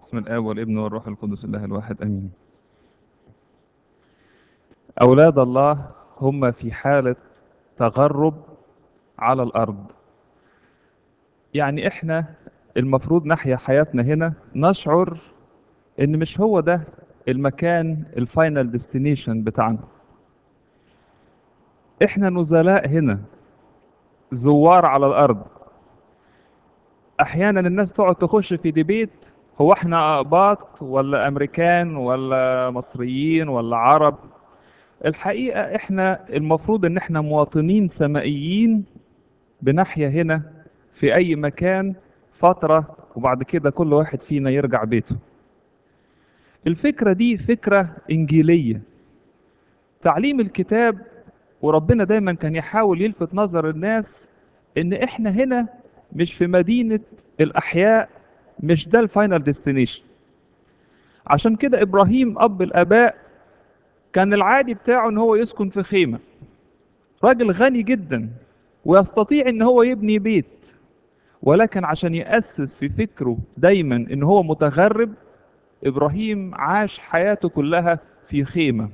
بسم الآب والابن والروح القدس الله الواحد أمين أولاد الله هم في حالة تغرب على الأرض يعني إحنا المفروض نحيا حياتنا هنا نشعر إن مش هو ده المكان الفاينل ديستنيشن بتاعنا إحنا نزلاء هنا زوار على الأرض أحيانا الناس تقعد تخش في ديبيت هو احنا أقباط ولا أمريكان ولا مصريين ولا عرب الحقيقة احنا المفروض ان احنا مواطنين سمائيين بنحيا هنا في أي مكان فترة وبعد كده كل واحد فينا يرجع بيته الفكرة دي فكرة إنجيلية تعليم الكتاب وربنا دايما كان يحاول يلفت نظر الناس ان احنا هنا مش في مدينة الأحياء مش ده الفاينل ديستنيشن عشان كده إبراهيم أب الآباء كان العادي بتاعه ان هو يسكن في خيمة راجل غني جدا ويستطيع ان هو يبني بيت ولكن عشان يأسس في فكره دايما ان هو متغرب إبراهيم عاش حياته كلها في خيمة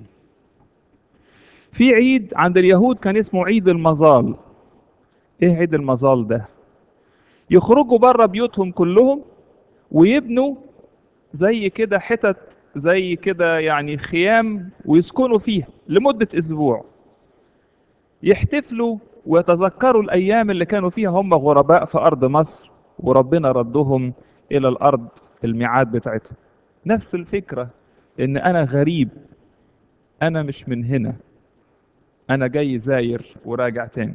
في عيد عند اليهود كان اسمه عيد المظال ايه عيد المظال ده يخرجوا بره بيوتهم كلهم ويبنوا زي كده حتت زي كده يعني خيام ويسكنوا فيها لمدة أسبوع يحتفلوا ويتذكروا الأيام اللي كانوا فيها هم غرباء في أرض مصر وربنا ردهم إلى الأرض الميعاد بتاعتهم نفس الفكرة إن أنا غريب أنا مش من هنا أنا جاي زاير وراجع تاني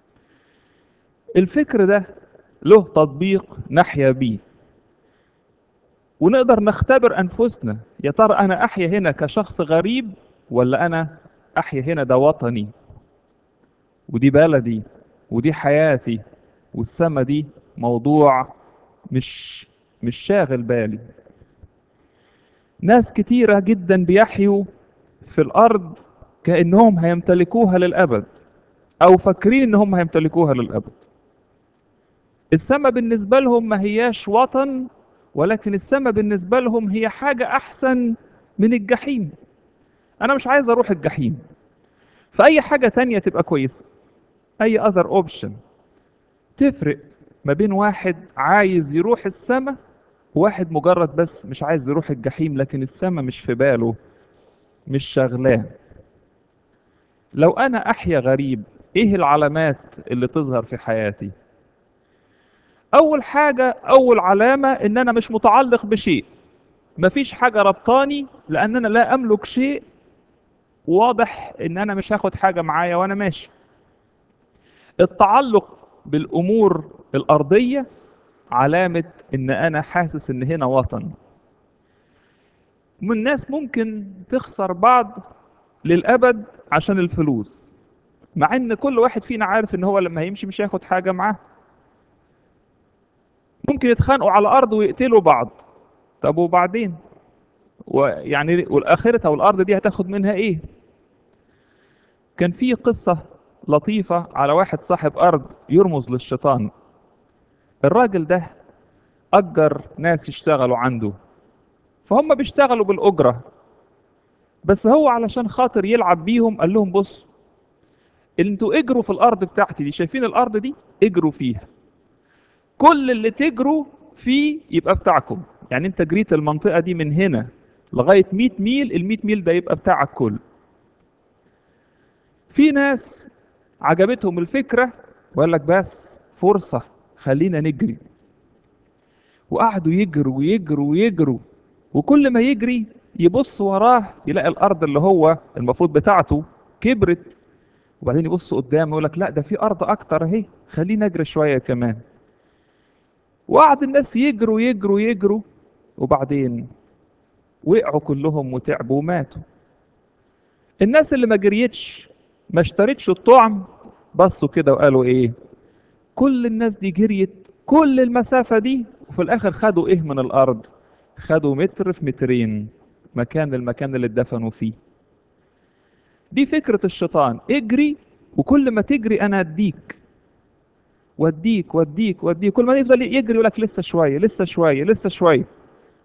الفكر ده له تطبيق نحيا بيه ونقدر نختبر أنفسنا يا ترى أنا أحيا هنا كشخص غريب ولا أنا أحيا هنا ده وطني ودي بلدي ودي حياتي والسما دي موضوع مش مش شاغل بالي ناس كتيرة جدا بيحيوا في الأرض كأنهم هيمتلكوها للأبد أو فاكرين إنهم هيمتلكوها للأبد السما بالنسبة لهم ما هياش وطن ولكن السما بالنسبة لهم هي حاجة أحسن من الجحيم أنا مش عايز أروح الجحيم فأي حاجة تانية تبقى كويسة أي other option تفرق ما بين واحد عايز يروح السما وواحد مجرد بس مش عايز يروح الجحيم لكن السما مش في باله مش شغلاه لو أنا أحيا غريب إيه العلامات اللي تظهر في حياتي أول حاجة أول علامة إن أنا مش متعلق بشيء مفيش حاجة ربطاني لأن أنا لا أملك شيء واضح إن أنا مش هاخد حاجة معايا وأنا ماشي التعلق بالأمور الأرضية علامة إن أنا حاسس إن هنا وطن من الناس ممكن تخسر بعض للأبد عشان الفلوس مع إن كل واحد فينا عارف إن هو لما هيمشي مش هياخد حاجة معاه ممكن يتخانقوا على الارض ويقتلوا بعض طب وبعدين ويعني والاخره او الارض دي هتاخد منها ايه كان في قصه لطيفه على واحد صاحب ارض يرمز للشيطان الراجل ده اجر ناس يشتغلوا عنده فهم بيشتغلوا بالاجره بس هو علشان خاطر يلعب بيهم قال لهم بص انتوا اجروا في الارض بتاعتي دي شايفين الارض دي اجروا فيها كل اللي تجروا فيه يبقى بتاعكم يعني انت جريت المنطقة دي من هنا لغاية 100 ميل ال 100 ميل ده يبقى بتاعك كل في ناس عجبتهم الفكرة وقال لك بس فرصة خلينا نجري وقعدوا يجروا ويجروا ويجروا وكل ما يجري يبص وراه يلاقي الأرض اللي هو المفروض بتاعته كبرت وبعدين يبص قدامه يقول لك لا ده في أرض أكتر أهي خلينا نجري شوية كمان وقعد الناس يجروا يجروا يجروا وبعدين وقعوا كلهم وتعبوا وماتوا الناس اللي ما جريتش ما اشترتش الطعم بصوا كده وقالوا ايه كل الناس دي جريت كل المسافة دي وفي الاخر خدوا ايه من الارض خدوا متر في مترين مكان المكان اللي اتدفنوا فيه دي فكرة الشيطان اجري وكل ما تجري انا اديك وديك وديك وديك كل ما يفضل يجري يقول لك لسه شويه لسه شويه لسه شويه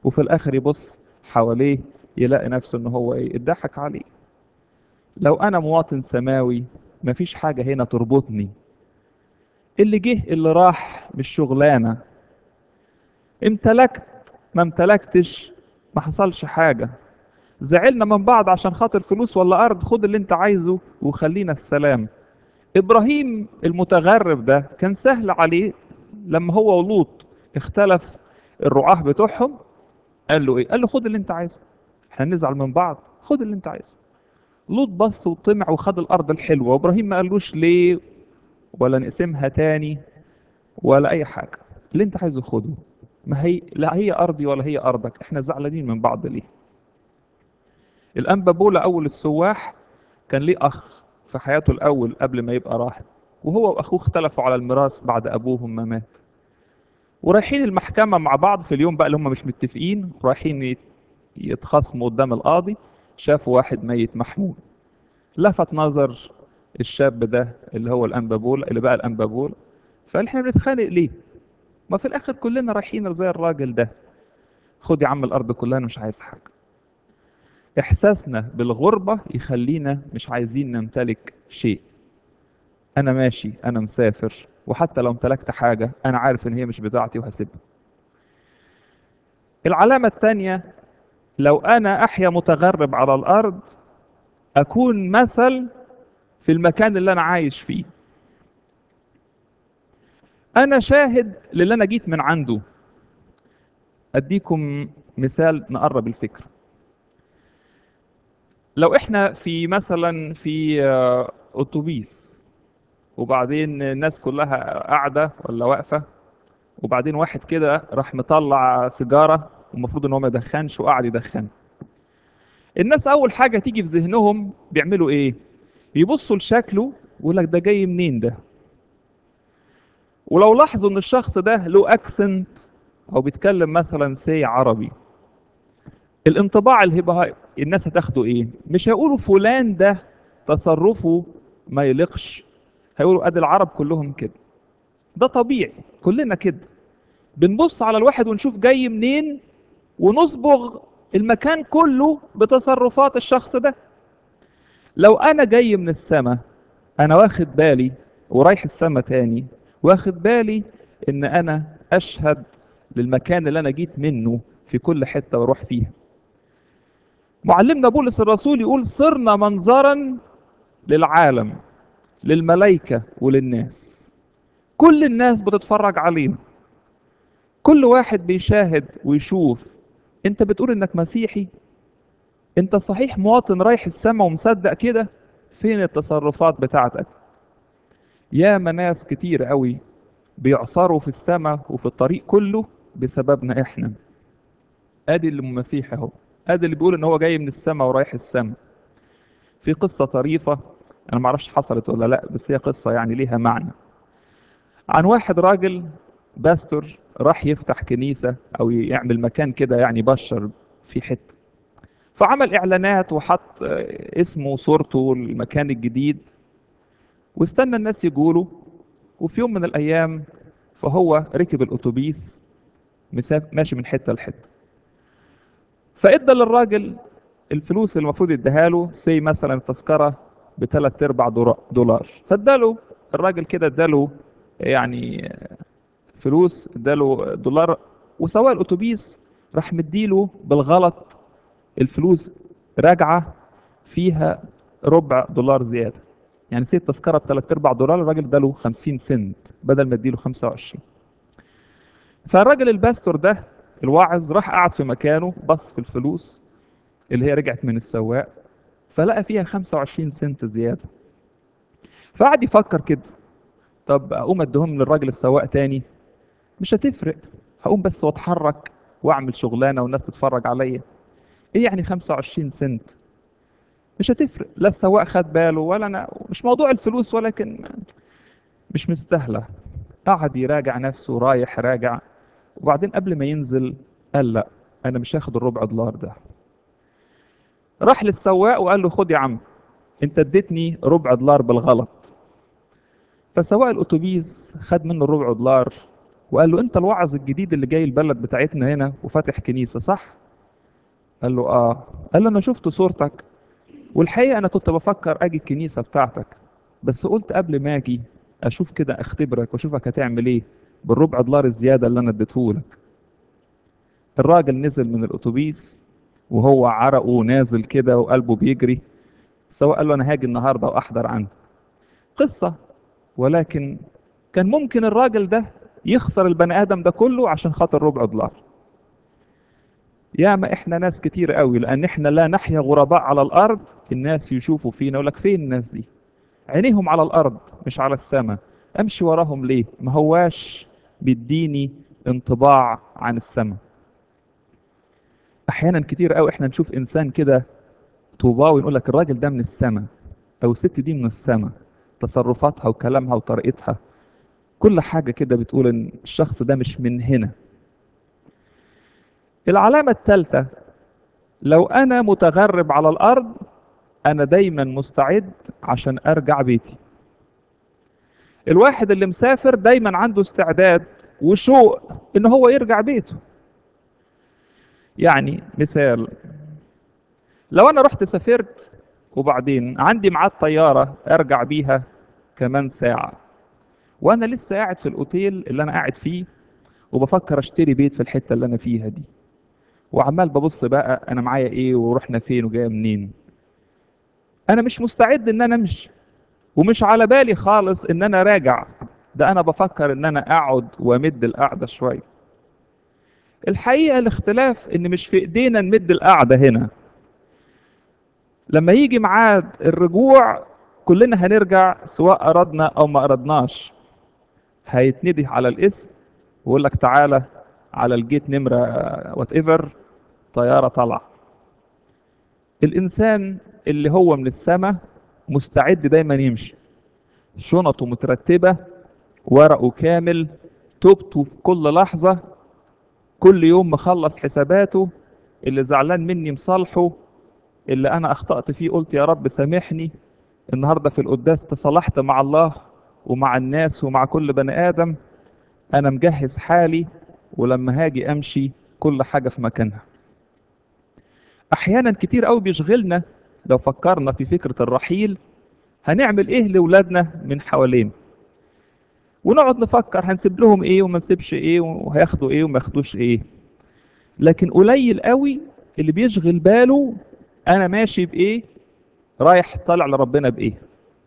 وفي الاخر يبص حواليه يلاقي نفسه ان هو ايه اتضحك عليه لو انا مواطن سماوي مفيش حاجة هنا تربطني اللي جه اللي راح مش شغلانة امتلكت ما امتلكتش ما حصلش حاجة زعلنا من بعض عشان خاطر فلوس ولا أرض خد اللي انت عايزه وخلينا في سلام إبراهيم المتغرب ده كان سهل عليه لما هو ولوط اختلف الرعاة بتوعهم قال له ايه قال له خد اللي انت عايزه احنا نزعل من بعض خد اللي انت عايزه لوط بص وطمع وخد الارض الحلوه وابراهيم ما قالوش ليه ولا نقسمها تاني ولا اي حاجه اللي انت عايزه خده ما هي لا هي ارضي ولا هي ارضك احنا زعلانين من بعض ليه الانبا بولا اول السواح كان ليه اخ في حياته الاول قبل ما يبقى راهب وهو واخوه اختلفوا على الميراث بعد ابوهم ما مات ورايحين المحكمة مع بعض في اليوم بقى اللي هم مش متفقين رايحين يت- يتخاصموا قدام القاضي شافوا واحد ميت محمول لفت نظر الشاب ده اللي هو الأنبابول اللي بقى الأنبابول فقال احنا بنتخانق ليه؟ ما في الآخر كلنا رايحين زي الراجل ده خد يا عم الأرض كلها أنا مش عايز حاجة إحساسنا بالغربة يخلينا مش عايزين نمتلك شيء أنا ماشي أنا مسافر وحتى لو امتلكت حاجة أنا عارف إن هي مش بتاعتي وهسيبها العلامة الثانية لو أنا أحيا متغرب على الأرض أكون مثل في المكان اللي أنا عايش فيه أنا شاهد للي أنا جيت من عنده أديكم مثال نقرب الفكرة لو إحنا في مثلا في آه، أتوبيس وبعدين الناس كلها قاعدة ولا واقفة وبعدين واحد كده راح مطلع سيجارة والمفروض ان هو ما يدخنش وقعد يدخن الناس اول حاجة تيجي في ذهنهم بيعملوا ايه يبصوا لشكله ويقول لك ده جاي منين ده ولو لاحظوا ان الشخص ده له اكسنت او بيتكلم مثلا سي عربي الانطباع اللي هيبقى الناس هتاخده ايه مش هيقولوا فلان ده تصرفه ما يليقش هيقولوا ادي العرب كلهم كده ده طبيعي كلنا كده بنبص على الواحد ونشوف جاي منين ونصبغ المكان كله بتصرفات الشخص ده لو انا جاي من السماء انا واخد بالي ورايح السماء تاني واخد بالي ان انا اشهد للمكان اللي انا جيت منه في كل حتة واروح فيها معلمنا بولس الرسول يقول صرنا منظرا للعالم للملائكة وللناس كل الناس بتتفرج علينا كل واحد بيشاهد ويشوف انت بتقول انك مسيحي انت صحيح مواطن رايح السماء ومصدق كده فين التصرفات بتاعتك يا ناس كتير قوي بيعصروا في السماء وفي الطريق كله بسببنا احنا ادي اللي مسيحي اهو ادي اللي بيقول ان هو جاي من السماء ورايح السماء في قصة طريفة انا ما اعرفش حصلت ولا لا بس هي قصة يعني ليها معنى عن واحد راجل باستور راح يفتح كنيسة او يعمل مكان كده يعني بشر في حتة فعمل اعلانات وحط آه، اسمه وصورته المكان الجديد واستنى الناس يقولوا وفي يوم من الايام فهو ركب الاتوبيس مساف- ماشي من حته لحته فادى للراجل الفلوس اللي المفروض يديها له سي مثلا التذكره بثلاث ارباع دورا- دولار فاداله الراجل كده اداله يعني فلوس اداله دولار وسواق الاتوبيس راح مديله بالغلط الفلوس راجعه فيها ربع دولار زياده يعني سي التذكره بثلاث ارباع دولار الراجل اداله 50 سنت بدل ما اديله 25 فالراجل الباستور ده الواعظ راح قعد في مكانه بص في الفلوس اللي هي رجعت من السواق فلقى فيها 25 سنت زياده فقعد يفكر كده طب اقوم اديهم للراجل السواق تاني مش هتفرق هقوم بس واتحرك واعمل شغلانه والناس تتفرج عليا ايه يعني 25 سنت مش هتفرق لا السواق خد باله ولا انا مش موضوع الفلوس ولكن مش مستاهله قعد يراجع نفسه رايح راجع وبعدين قبل ما ينزل قال لا انا مش هاخد الربع دولار ده راح للسواق وقال له خد يا عم انت اديتني ربع دولار بالغلط فسواق الاتوبيس خد منه الربع دولار وقال له انت الوعظ الجديد اللي جاي البلد بتاعتنا هنا وفاتح كنيسة صح قال له اه قال له انا شفت صورتك والحقيقة انا كنت بفكر اجي الكنيسة بتاعتك بس قلت قبل ما اجي اشوف كده اختبرك واشوفك هتعمل ايه بالربع دولار الزيادة اللي انا اديتهولك الراجل نزل من الاتوبيس وهو عرقه نازل كده وقلبه بيجري سواء قال له انا هاجي النهارده واحضر عندك قصة ولكن كان ممكن الراجل ده يخسر البني ادم ده كله عشان خاطر ربع دولار ياما احنا ناس كتير قوي لان احنا لا نحيا غرباء على الارض الناس يشوفوا فينا يقول لك فين الناس دي عينيهم على الارض مش على السماء امشي وراهم ليه ما هواش بيديني انطباع عن السماء احيانا كتير قوي احنا نشوف انسان كده طوباوي نقول لك الراجل ده من السماء او الست دي من السماء تصرفاتها وكلامها وطريقتها كل حاجة كده بتقول ان الشخص ده مش من هنا العلامة الثالثة لو انا متغرب على الارض انا دايما مستعد عشان ارجع بيتي الواحد اللي مسافر دايما عنده استعداد وشوق ان هو يرجع بيته يعني مثال لو انا رحت سافرت وبعدين عندي ميعاد طيارة ارجع بيها كمان ساعة وانا لسه قاعد في الاوتيل اللي انا قاعد فيه وبفكر اشتري بيت في الحتة اللي انا فيها دي وعمال ببص بقى انا معايا ايه ورحنا فين وجايه منين انا مش مستعد ان انا امشي ومش على بالي خالص ان انا راجع ده انا بفكر ان انا اقعد وامد القعده شويه الحقيقه الاختلاف ان مش في ايدينا نمد القعده هنا لما يجي ميعاد الرجوع كلنا هنرجع سواء اردنا او ما اردناش هيتندي على الاسم ويقول لك تعالى على الجيت نمره وات ايفر طياره طالعه الانسان اللي هو من السماء مستعد دايما يمشي شنطه مترتبه ورقه كامل توبته في كل لحظه كل يوم مخلص حساباته اللي زعلان مني مصالحه اللي انا اخطأت فيه قلت يا رب سامحني النهارده في القداس تصالحت مع الله ومع الناس ومع كل بني ادم انا مجهز حالي ولما هاجي امشي كل حاجه في مكانها احيانا كتير قوي بيشغلنا لو فكرنا في فكره الرحيل هنعمل ايه لاولادنا من حوالينا ونقعد نفكر هنسيب لهم ايه وما نسيبش ايه وهياخدوا ايه وما ياخدوش ايه لكن قليل قوي اللي بيشغل باله انا ماشي بايه رايح طالع لربنا بايه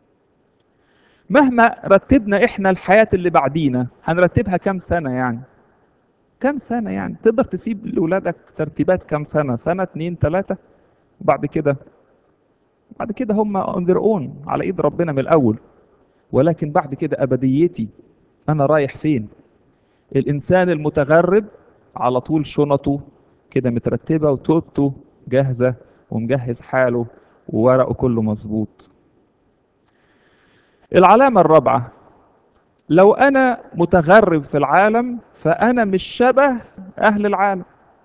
مهما رتبنا احنا الحياة اللي بعدينا هنرتبها كام سنة يعني كام سنة يعني تقدر تسيب لأولادك ترتيبات كام سنة سنة اتنين تلاتة وبعد كده بعد كده هم on their own على ايد ربنا من الاول ولكن بعد كده ابديتي انا رايح فين الانسان المتغرب على طول شنطه كده مترتبة وتوبته جاهزة ومجهز حاله وورقه كله مظبوط العلامة الرابعة لو أنا متغرب في العالم فأنا مش شبه أهل العالم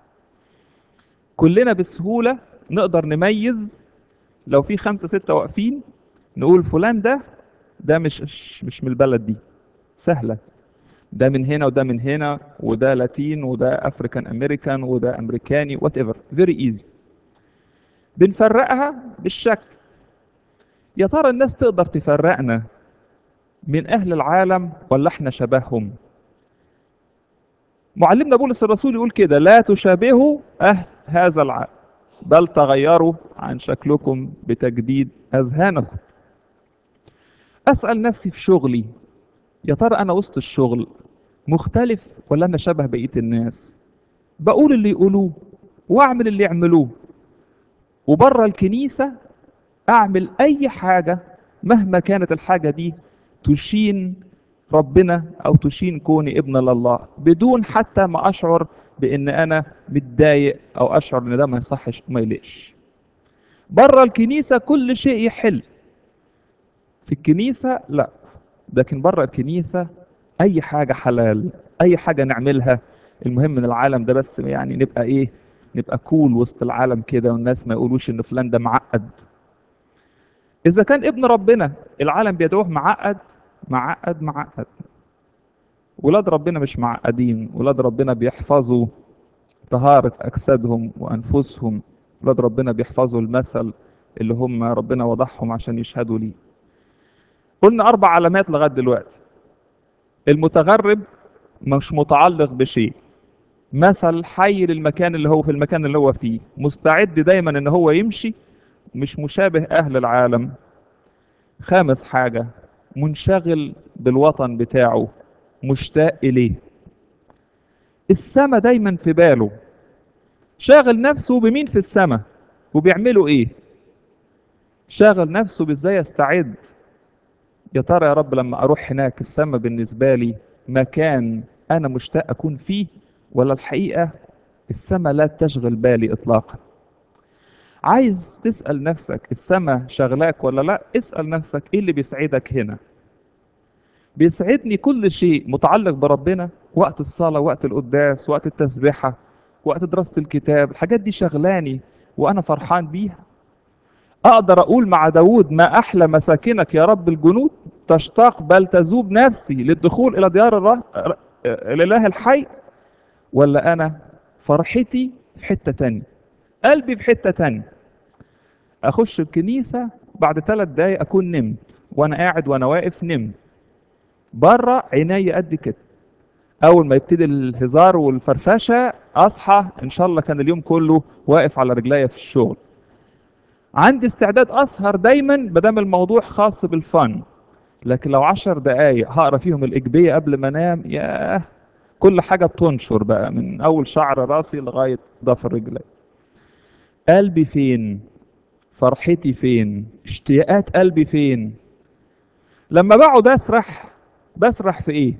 كلنا بسهولة نقدر نميز لو في خمسة ستة واقفين نقول فلان ده ده مش مش من البلد دي سهلة ده من هنا وده من هنا وده لاتين وده افريكان امريكان وده امريكاني وات ايفر فيري ايزي بنفرقها بالشكل يا ترى الناس تقدر تفرقنا من اهل العالم ولا احنا شبههم معلمنا بولس الرسول يقول كده لا تشابهوا اهل هذا العالم بل تغيروا عن شكلكم بتجديد اذهانكم اسال نفسي في شغلي يا ترى انا وسط الشغل مختلف ولا انا شبه بقيه الناس بقول اللي يقولوه واعمل اللي يعملوه وبره الكنيسه اعمل اي حاجه مهما كانت الحاجه دي تشين ربنا او تشين كوني ابن لله بدون حتى ما اشعر بان انا متضايق او اشعر ان ده ما يصحش وما يليقش بره الكنيسه كل شيء يحل في الكنيسه لا لكن بره الكنيسه اي حاجه حلال اي حاجه نعملها المهم من العالم ده بس يعني نبقى ايه نبقى كول وسط العالم كده والناس ما يقولوش ان فلان ده معقد اذا كان ابن ربنا العالم بيدعوه معقد معقد معقد ولاد ربنا مش معقدين ولاد ربنا بيحفظوا طهارة أجسادهم وأنفسهم ولاد ربنا بيحفظوا المثل اللي هم ربنا وضعهم عشان يشهدوا ليه قلنا أربع علامات لغاية دلوقتي المتغرب مش متعلق بشيء مثل حي للمكان اللي هو في المكان اللي هو فيه مستعد دايما ان هو يمشي مش مشابه اهل العالم خامس حاجة منشغل بالوطن بتاعه مشتاق اليه السما دايما في باله شاغل نفسه بمين في السما وبيعملوا ايه شاغل نفسه بازاي استعد يا ترى يا رب لما اروح هناك السما بالنسبة لي مكان انا مشتاق اكون فيه ولا الحقيقة السما لا تشغل بالي اطلاقا عايز تسأل نفسك السما شغلاك ولا لا اسأل نفسك ايه اللي بيسعدك هنا بيسعدني كل شيء متعلق بربنا وقت الصلاة وقت القداس وقت التسبيحة وقت دراسة الكتاب الحاجات دي شغلاني وأنا فرحان بيها أقدر أقول مع داود ما أحلى مساكنك يا رب الجنود تشتاق بل تذوب نفسي للدخول إلى ديار الره... الإله الحي ولا أنا فرحتي في حتة تانية قلبي في حتة تانية أخش الكنيسة بعد ثلاث دقايق أكون نمت وأنا قاعد وأنا واقف نمت بره عيني قد كده اول ما يبتدي الهزار والفرفشه اصحى ان شاء الله كان اليوم كله واقف على رجليا في الشغل عندي استعداد اسهر دايما بدام الموضوع خاص بالفن لكن لو عشر دقايق هقرا فيهم الاجبيه قبل ما انام ياه كل حاجه بتنشر بقى من اول شعر راسي لغايه ضفر رجلي قلبي فين فرحتي فين اشتياقات قلبي فين لما بقعد اسرح بسرح في ايه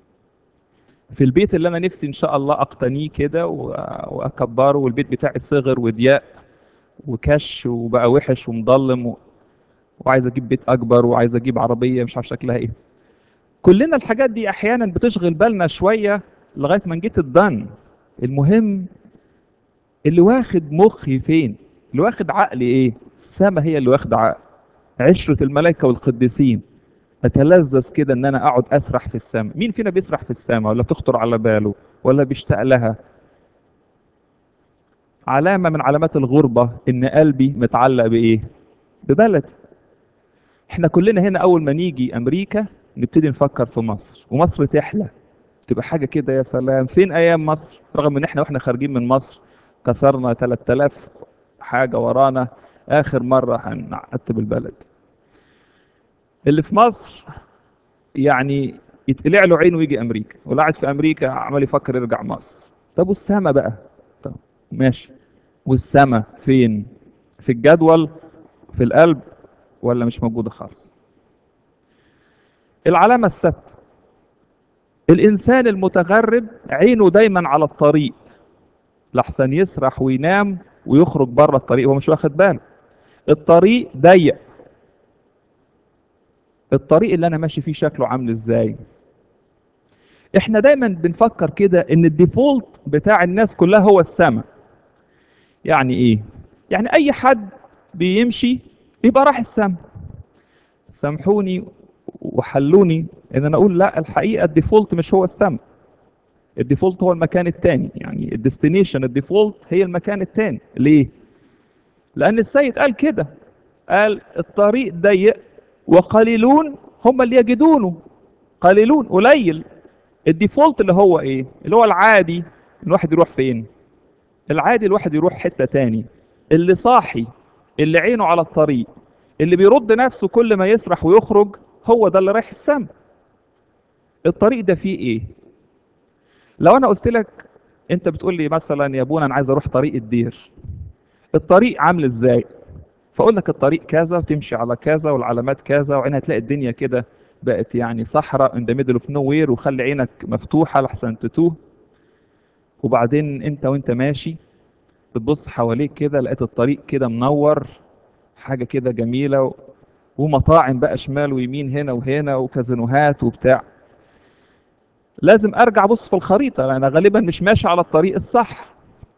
في البيت اللي انا نفسي ان شاء الله اقتنيه كده واكبره والبيت بتاعي صغر وضيق وكش وبقى وحش ومضلم و... وعايز اجيب بيت اكبر وعايز اجيب عربيه مش عارف شكلها ايه كلنا الحاجات دي احيانا بتشغل بالنا شويه لغايه ما جيت الضن المهم اللي واخد مخي فين اللي واخد عقلي ايه السما هي اللي واخد عقل عشره الملائكه والقديسين اتلذذ كده ان انا اقعد اسرح في السماء مين فينا بيسرح في السماء ولا بتخطر على باله ولا بيشتاق لها علامة من علامات الغربة ان قلبي متعلق بايه ببلد احنا كلنا هنا اول ما نيجي امريكا نبتدي نفكر في مصر ومصر تحلى تبقى حاجة كده يا سلام فين ايام مصر رغم ان احنا واحنا خارجين من مصر كسرنا 3000 حاجة ورانا اخر مرة هنعتب البلد اللي في مصر يعني يتقلع له عينه ويجي امريكا واللي قاعد في امريكا عمال يفكر يرجع مصر طب والسما بقى طب ماشي والسما فين في الجدول في القلب ولا مش موجوده خالص العلامه السادسه الانسان المتغرب عينه دايما على الطريق لحسن يسرح وينام ويخرج بره الطريق هو مش واخد باله الطريق ضيق الطريق اللي انا ماشي فيه شكله عامل ازاي احنا دايما بنفكر كده ان الديفولت بتاع الناس كلها هو السماء يعني ايه يعني اي حد بيمشي يبقى راح السماء سامحوني وحلوني ان انا اقول لا الحقيقه الديفولت مش هو السماء الديفولت هو المكان الثاني يعني الديستنيشن الديفولت هي المكان الثاني ليه لان السيد قال كده قال الطريق ضيق وقليلون هم اللي يجدونه قليلون قليل الديفولت اللي هو ايه اللي هو العادي الواحد يروح فين العادي الواحد يروح حتة تاني اللي صاحي اللي عينه على الطريق اللي بيرد نفسه كل ما يسرح ويخرج هو ده اللي رايح السما الطريق ده فيه ايه لو انا قلت لك انت بتقول لي مثلا يا ابونا انا عايز اروح طريق الدير الطريق عامل ازاي فاقول لك الطريق كذا وتمشي على كذا والعلامات كذا وعين هتلاقي الدنيا كده بقت يعني صحراء ان ذا ميدل اوف نو وير وخلي عينك مفتوحه لحسن تتوه وبعدين انت وانت ماشي بتبص حواليك كده لقيت الطريق كده منور حاجه كده جميله و... ومطاعم بقى شمال ويمين هنا وهنا وكازينوهات وبتاع لازم ارجع ابص في الخريطه لان غالبا مش ماشي على الطريق الصح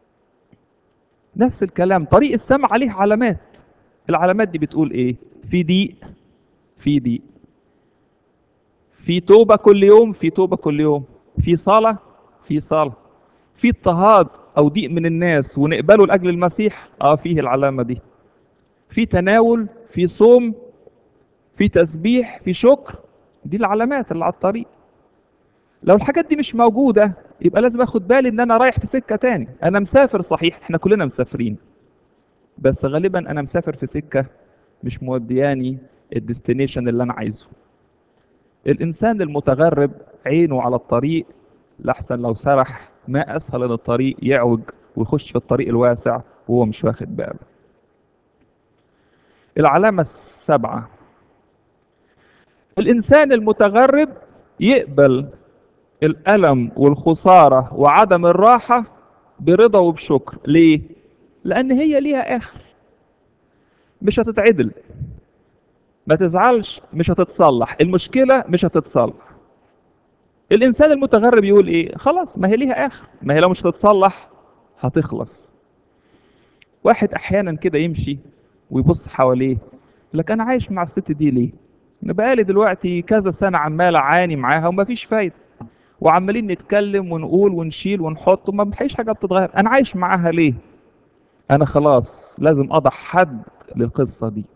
نفس الكلام طريق السماء عليه علامات العلامات دي بتقول ايه في ضيق في ضيق في توبه كل يوم في توبه كل يوم في صلاة في صلاة في اضطهاد او ضيق من الناس ونقبله لاجل المسيح اه فيه العلامة دي في تناول في صوم في تسبيح في شكر دي العلامات اللي على الطريق لو الحاجات دي مش موجودة يبقى لازم اخد بالي ان انا رايح في سكة تاني انا مسافر صحيح احنا كلنا مسافرين بس غالبا انا مسافر في سكة مش مودياني الديستنيشن اللي انا عايزه الانسان المتغرب عينه على الطريق لحسن لو سرح ما اسهل ان الطريق يعوج ويخش في الطريق الواسع وهو مش واخد باله العلامة السابعة الإنسان المتغرب يقبل الألم والخسارة وعدم الراحة برضا وبشكر ليه؟ لأن هي ليها آخر مش هتتعدل ما تزعلش مش هتتصلح المشكلة مش هتتصلح الإنسان المتغرب يقول إيه؟ خلاص ما هي ليها آخر ما هي لو مش هتتصلح هتخلص واحد أحيانا كده يمشي ويبص حواليه لك أنا عايش مع الست دي ليه؟ أنا بقالي دلوقتي كذا سنة عمال أعاني معاها ومفيش فايدة وعمالين نتكلم ونقول ونشيل ونحط وما بحيش حاجة بتتغير أنا عايش معاها ليه؟ أنا خلاص لازم أضع حد للقصة دي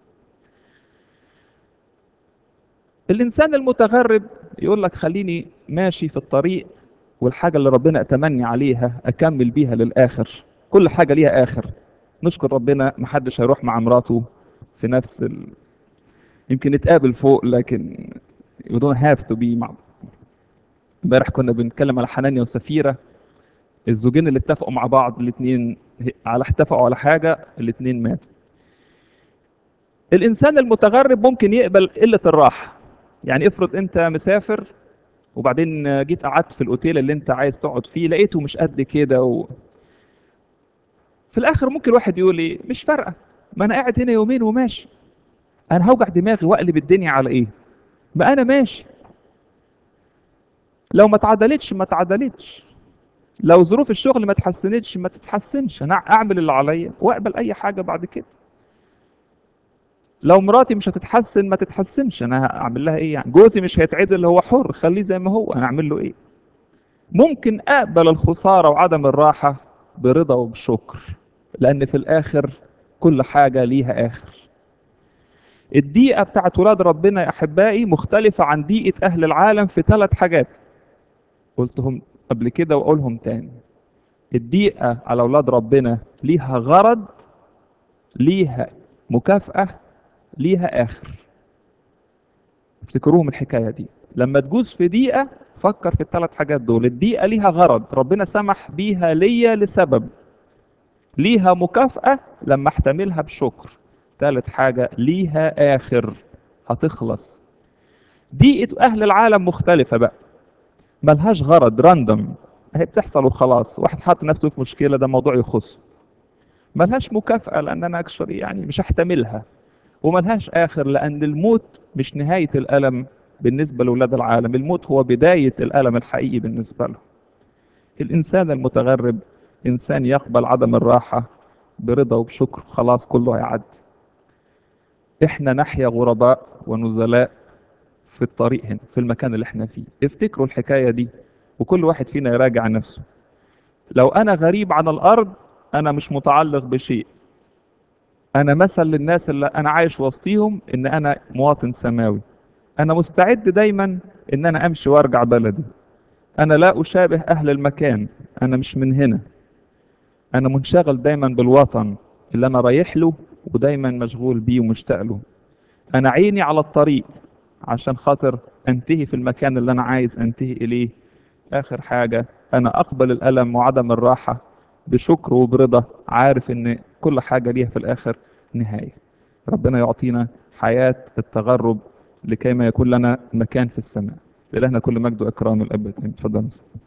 الإنسان المتغرب يقول لك خليني ماشي في الطريق والحاجة اللي ربنا أتمني عليها أكمل بيها للآخر كل حاجة ليها آخر نشكر ربنا محدش هيروح مع مراته في نفس ال... يمكن نتقابل فوق لكن you don't have to be مع امبارح كنا بنتكلم على حنانيا وسفيرة الزوجين اللي اتفقوا مع بعض الاثنين على اتفقوا على حاجة الاثنين ماتوا الإنسان المتغرب ممكن يقبل قلة الراحة يعني افرض أنت مسافر وبعدين جيت قعدت في الأوتيل اللي أنت عايز تقعد فيه لقيته مش قد كده و... في الآخر ممكن واحد يقول إيه مش فارقة ما أنا قاعد هنا يومين وماشي أنا هوجع دماغي وأقلب الدنيا على إيه ما أنا ماشي لو ما اتعدلتش ما اتعدلتش لو ظروف الشغل ما اتحسنتش ما تتحسنش انا اعمل اللي عليا واقبل اي حاجه بعد كده لو مراتي مش هتتحسن ما تتحسنش انا هعمل لها ايه يعني جوزي مش هيتعدل هو حر خليه زي ما هو انا اعمل له ايه ممكن اقبل الخساره وعدم الراحه برضا وبشكر لان في الاخر كل حاجه ليها اخر الدقيقه بتاعت ولاد ربنا يا احبائي مختلفه عن دقيقه اهل العالم في ثلاث حاجات قلتهم قبل كده واقولهم تاني الدقيقة على أولاد ربنا ليها غرض ليها مكافأة ليها آخر افتكروهم الحكاية دي لما تجوز في دقيقة فكر في الثلاث حاجات دول الدقيقة ليها غرض ربنا سمح بيها ليا لسبب ليها مكافأة لما احتملها بشكر ثالث حاجة ليها آخر هتخلص دقيقة أهل العالم مختلفة بقى ملهاش غرض راندوم هي بتحصل وخلاص واحد حاطط نفسه في مشكله ده موضوع يخصه ملهاش مكافاه لان انا اكشولي يعني مش هحتملها وملهاش اخر لان الموت مش نهايه الالم بالنسبه لاولاد العالم الموت هو بدايه الالم الحقيقي بالنسبه له الانسان المتغرب انسان يقبل عدم الراحه برضا وبشكر خلاص كله هيعدي احنا نحيا غرباء ونزلاء في الطريق هنا في المكان اللي احنا فيه افتكروا الحكاية دي وكل واحد فينا يراجع نفسه لو انا غريب عن الارض انا مش متعلق بشيء انا مثل للناس اللي انا عايش وسطيهم ان انا مواطن سماوي انا مستعد دايما ان انا امشي وارجع بلدي انا لا اشابه اهل المكان انا مش من هنا انا منشغل دايما بالوطن اللي انا رايح له ودايما مشغول بيه ومشتاق له انا عيني على الطريق عشان خاطر انتهي في المكان اللي انا عايز انتهي اليه اخر حاجة انا اقبل الالم وعدم الراحة بشكر وبرضا عارف ان كل حاجة ليها في الاخر نهاية ربنا يعطينا حياة التغرب لكي ما يكون لنا مكان في السماء لإلهنا كل مجد واكرام الاب اتفضل